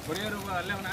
Courier ಅಲ್ಲೇ ಅವನ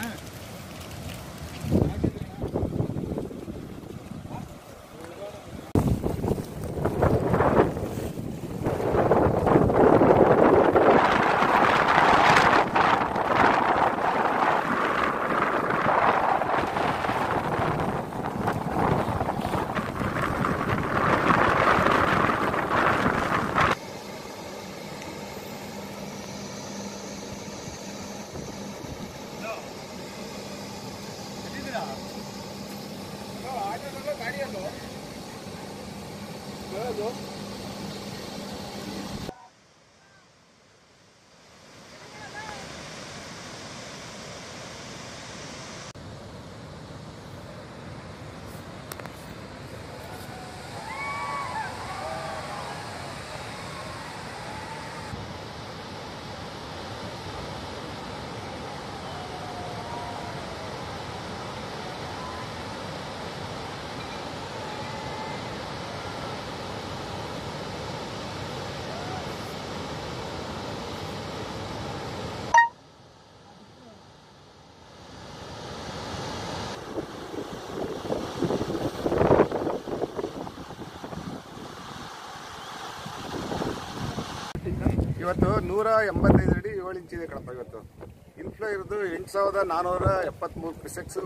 ಇವತ್ತು ನೂರ ಎಂಬತ್ತೈದು ಅಡಿ ಏಳು ಇಂಚ್ ಇದೆ ಕಣಪ್ಪ ಇವತ್ತು ಇನ್ಫ್ಲೋ ಇರೋದು ಎಂಟು ಸಾವಿರದ ನಾನ್ನೂರ ಎಪ್ಪತ್ಮೂರು ಕ್ರಿಸೆಕ್ಸ್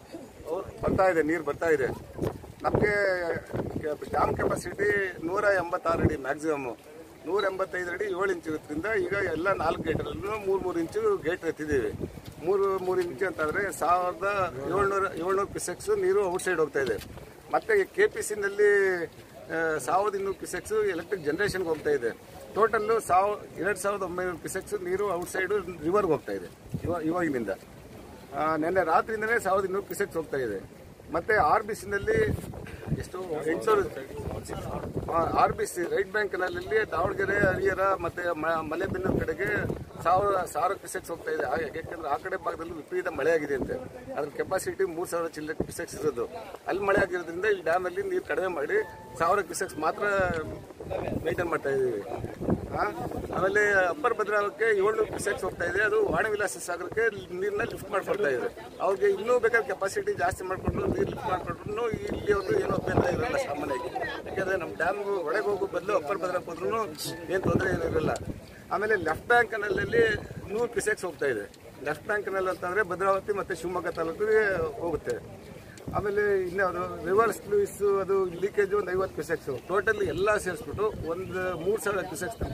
ಬರ್ತಾ ಇದೆ ನೀರು ಬರ್ತಾ ಇದೆ ನಮಗೆ ಡ್ಯಾಮ್ ಕೆಪಾಸಿಟಿ ನೂರ ಎಂಬತ್ತಾರು ಅಡಿ ಮ್ಯಾಕ್ಸಿಮಮ್ ನೂರ ಎಂಬತ್ತೈದು ಅಡಿ ಏಳು ಇಂಚ್ ಇರೋದ್ರಿಂದ ಈಗ ಎಲ್ಲ ನಾಲ್ಕು ಗೇಟಲ್ಲೂ ಮೂರು ಮೂರು ಇಂಚು ಗೇಟ್ ಎತ್ತಿದ್ದೀವಿ ಮೂರು ಮೂರು ಇಂಚು ಅಂತಂದರೆ ಸಾವಿರದ ಏಳ್ನೂರ ಏಳ್ನೂರು ಕ್ರಿಸೆಕ್ಸ್ ನೀರು ಔಟ್ಸೈಡ್ ಹೋಗ್ತಾ ಇದೆ ಮತ್ತು ಕೆ ಪಿ ಸಿನಲ್ಲಿ ಸಾವಿರದ ಇನ್ನೂರು ಕ್ಯೂಸೆಕ್ಸ್ ಎಲೆಕ್ಟ್ರಿಕ್ ಜನರೇಷನ್ಗೆ ಹೋಗ್ತಾ ಇದೆ ಟೋಟಲ್ಲು ಸಾವ್ ಎರಡು ಸಾವಿರದ ಒಂಬೈನೂರು ಕ್ಯೂಸೆಕ್ಸ್ ನೀರು ಔಟ್ಸೈಡು ರಿವರ್ಗೆ ಹೋಗ್ತಾ ಇದೆ ಇವ ಇವಾಗಿನಿಂದ ಆ, ನೆನ್ನೆ ರಾತ್ರಿಯಿಂದಲೇ ಸಾವಿರದ ಇನ್ನೂರು ಕ್ಯೂಸೆಕ್ಸ್ ಹೋಗ್ತಾ ಇದೆ ಮತ್ತೆ ಆರ್ ಬಿ ಸಿನಲ್ಲಿ ಎಷ್ಟು ಎಂಟು ಸಾವಿರದ ಆರ್ ಬಿ ಸಿ ರೈಟ್ ಬ್ಯಾಂಕ್ನಲ್ಲಿ ದಾವಣಗೆರೆ ಹರಿಹರ ಮತ್ತೆ ಮ- ಮಲೆಬೆನ್ನೂರು ಕಡೆಗೆ ಸಾವಿರ ಸಾವಿರ ಕ್ಯೂಸೆಕ್ಸ್ ಹೋಗ್ತಾ ಇದೆ ಹಾಗೆ ಯಾಕೆಂದ್ರೆ ಆ ಕಡೆ ಭಾಗದಲ್ಲಿ ವಿಪರೀತ ಮಳೆ ಆಗಿದೆ ಅಂತೆ ಅದ್ರ ಕೆಪಾಸಿಟಿ ಮೂರು ಸಾವಿರ ಚಿಲ್ಲರೆ ಕ್ಯೂಸೆಕ್ಸ್ ಇರೋದು ಅಲ್ಲಿ ಮಳೆ ಆಗಿರೋದ್ರಿಂದ ಈ ಡ್ಯಾಮಲ್ಲಿ ನೀರು ಕಡಿಮೆ ಮಾಡಿ ಸಾವಿರ ಕ್ಯೂಸೆಕ್ಸ್ ಮಾತ್ರ ಮೇಂಟೈನ್ ಮಾಡ್ತಾ ಇದ್ದೀವಿ ಆ? ಆಮೇಲೆ ಅಪ್ಪರ್ ಭದ್ರಾವಕ್ಕೆ ಏಳ್ನೂರು ಕ್ಯೂಸೆಕ್ಸ್ ಹೋಗ್ತಾ ಇದೆ ಅದು ವಾಣವಿಲಾಸ ಸಾಗರಕ್ಕೆ ನೀರನ್ನ ಲಿಫ್ಟ್ ಮಾಡ್ಕೊಡ್ತಾ ಇದೆ ಅವ್ರಿಗೆ ಇನ್ನೂ ಬೇಕಾದ್ರೆ ಕೆಪಾಸಿಟಿ ಜಾಸ್ತಿ ಮಾಡಿಕೊಂಡು ನೀರು ಲಿಫ್ಟ್ ಮಾಡ್ಕೊಂಡ್ರು ಇಲ್ಲಿ ಒಂದು ಏನೋ ಅಭ್ಯಂತರ ಇರಲ್ಲ ಸಾಮಾನ್ಯವಾಗಿ ಯಾಕಂದ್ರೆ ನಮ್ಮ ಡ್ಯಾಮ್ ಒಳಗೆ ಹೋಗೋ ಬದಲು ಅಪ್ಪರ್ ಭದ್ರಕ್ಕೆ ಹೋದ್ರೂ ಏನು ತೊಂದರೆ ಏನಿರಲ್ಲ ಆಮೇಲೆ ಲೆಫ್ಟ್ ಬ್ಯಾಂಕ್ನಲ್ಲಿ ನೂರು ಕ್ಯೂಸೆಕ್ಸ್ ಹೋಗ್ತಾ ಇದೆ ಲೆಫ್ಟ್ ಬ್ಯಾಂಕ್ನಲ್ಲಿ ಅಂತಂದ್ರೆ ಭದ್ರಾವತಿ ಮತ್ತೆ ಶಿವಮೊಗ್ಗ ತಾಲೂಕಿಗೆ ಹೋಗುತ್ತೆ ಆಮೇಲೆ ಇನ್ಯಾವುದು ರಿವರ್ಸ್ ಲೂಯಿಸ್ ಅದು ಲೀಕೇಜ್ ಒಂದು ಐವತ್ತು ಕ್ಯೂಸೆಕ್ಸ್ ಟೋಟಲ್ ಎಲ್ಲ ಸೇರಿಸ್ಬಿಟ್ಟು ಒಂದು ಮೂರು ಸಾವಿರ ಕ್ಯೂಸೆಕ್ಸ್ ತನಕ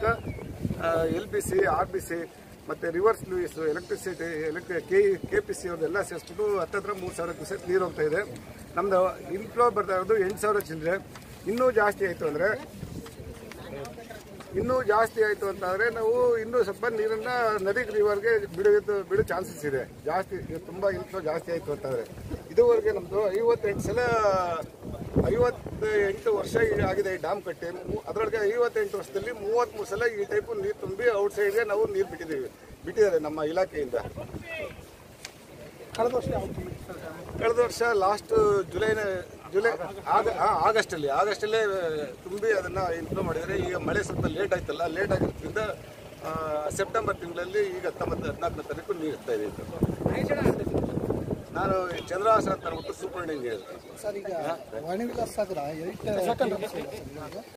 L B C R B C ಮತ್ತು river sluice electricity electric K K P C ಅವ್ರದ್ದೆಲ್ಲ ಸೇರಿಸ್ಬಿಟ್ಟು ಹತ್ತತ್ರ ಮೂರು ಸಾವಿರ ಕ್ಯೂಸೆಕ್ಸ್ ನೀರು ಹೋಗ್ತಾ ಇದೆ ನಮ್ಮದು ಇನ್ಫ್ಲೋ ಬರ್ತಾ ಇರೋದು ಎಂಟು ಸಾವಿರ ಚಿಲ್ಲರೆ ಇನ್ನೂ ಜಾಸ್ತಿ ಆಯಿತು ಅಂದರೆ ಇನ್ನೂ ಜಾಸ್ತಿ ಆಯಿತು ಅಂತಂದರೆ ನಾವು ಇನ್ನೂ ಸ್ವಲ್ಪ ನೀರನ್ನ ನದಿ ರಿವರ್ಗೆ ಬಿಡೋದು ಬಿಡೋ ಚಾನ್ಸಸ್ ಇದೆ ಜಾಸ್ತಿ ಇದು ತುಂಬ ಇನ್ಫ್ಲೋ ಜಾಸ್ತಿ ಆಯಿತು ಅಂತಂದರೆ ಇದುವರೆಗೆ ನಮ್ಮದು ಐವತ್ತೆಂಟು ಸಲ ಐವತ್ತೆಂಟು ವರ್ಷ ಈಗ ಆಗಿದೆ ಈ ಡ್ಯಾಮ್ ಕಟ್ಟಿ ಮೂ- ಅದರೊಳಗೆ ಐವತ್ತೆಂಟು ವರ್ಷದಲ್ಲಿ ಮೂವತ್ತ್ಮೂರು ಸಲ ಈ ಟೈಪು ನೀರು ತುಂಬಿ ಔಟ್ಸೈಡ್ಗೆ ನಾವು ನೀರು ಬಿಟ್ಟಿದ್ದೀವಿ ಬಿಟ್ಟಿದ್ದಾರೆ ನಮ್ಮ ಇಲಾಖೆಯಿಂದ ಕಳೆದ ವರ್ಷ ಲಾಸ್ಟ್ ಜುಲೈನ ಜುಲೈ ಆಗ ಆ, ಆಗಸ್ಟಲ್ಲಿ ಆಗಸ್ಟಲ್ಲೇ ತುಂಬಿ ಅದನ್ನ ಇನ್ಫ್ಲೋ ಮಾಡಿದರೆ ಈಗ ಮಳೆ ಸ್ವಲ್ಪ ಲೇಟ್ ಆಯ್ತಲ್ಲ ಲೇಟ್ ಆಗಿರೋದ್ರಿಂದ ಆ, ಸೆಪ್ಟೆಂಬರ್ ತಿಂಗಳಲ್ಲಿ ಈಗ ಹತ್ತೊಂಬತ್ತು ಹದಿನಾಲ್ಕನೇ ತಾರೀಕು ನೀರು ಇರ್ತಾ ಇದೆ ಇದು. ನಾನು ಚಂದ್ರಹಾಸ ಅಂತ ಅಂದ್ಬಿಟ್ಟು ಸೂಪರ್ ಇಂಜಿನಿಯರ್ ಸರ್ ಈಗ ವಾಣಿವಿಲಾಸ್ ಸಾಗರ ಎರಡ್